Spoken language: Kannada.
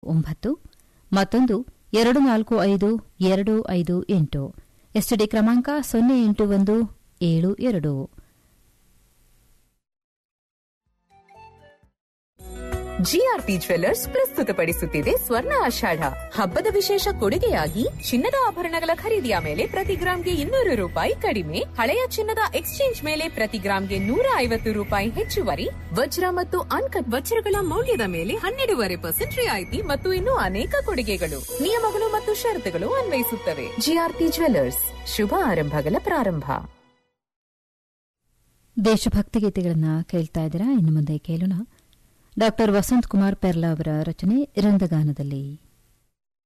ಒಂಬತ್ತು ಮತ್ತೊಂದು ಎರಡು ನಾಲ್ಕು ಐದು ಎರಡು ಐದು ಎಂಟು ಎಸ್ಟಿಡಿ ಕ್ರಮಾಂಕ ಸೊನ್ನೆ ಎಂಟು ಒಂದು ಏಳು ಎರಡು ಜಿಆರ್ಪಿ ಜ್ವೆಲ್ಲರ್ಸ್ ಪ್ರಸ್ತುತಪಡಿಸುತ್ತಿದೆ ಸ್ವರ್ಣ ಆಷಾಢ ಹಬ್ಬದ ವಿಶೇಷ ಕೊಡುಗೆಯಾಗಿ ಚಿನ್ನದ ಆಭರಣಗಳ ಖರೀದಿಯ ಮೇಲೆ ಪ್ರತಿ ಗ್ರಾಂಗೆ ಇನ್ನೂರು ರೂಪಾಯಿ ಕಡಿಮೆ ಹಳೆಯ ಚಿನ್ನದ ಎಕ್ಸ್ಚೇಂಜ್ ಮೇಲೆ ಪ್ರತಿ ಗ್ರಾಂಗೆ ನೂರ ಐವತ್ತು ರೂಪಾಯಿ ಹೆಚ್ಚುವರಿ ವಜ್ರ ಮತ್ತು ಅನ್ಕಟ್ ವಜ್ರಗಳ ಮೌಲ್ಯದ ಮೇಲೆ ಹನ್ನೆರಡೂವರೆ ಪರ್ಸೆಂಟ್ ರಿಯಾಯಿತಿ ಮತ್ತು ಇನ್ನೂ ಅನೇಕ ಕೊಡುಗೆಗಳು ನಿಯಮಗಳು ಮತ್ತು ಷರತ್ತುಗಳು ಅನ್ವಯಿಸುತ್ತವೆ ಜಿಆರ್ಪಿ ಜ್ವೆಲ್ಲರ್ಸ್ ಶುಭ ಆರಂಭಗಳ ಪ್ರಾರಂಭ ದೇಶಭಕ್ತಿ ಗೀತೆಗಳನ್ನು ಕೇಳ್ತಾ ಇದ್ದೀರಾ ಇನ್ನು ಮುಂದೆ ಕೇಳೋಣ ಡಾಕ್ಟರ್ ವಸಂತ್ ಕುಮಾರ್ ಪೆರ್ಲಾ ಅವರ ರಚನೆ ರಂಗಗಾನದಲ್ಲಿ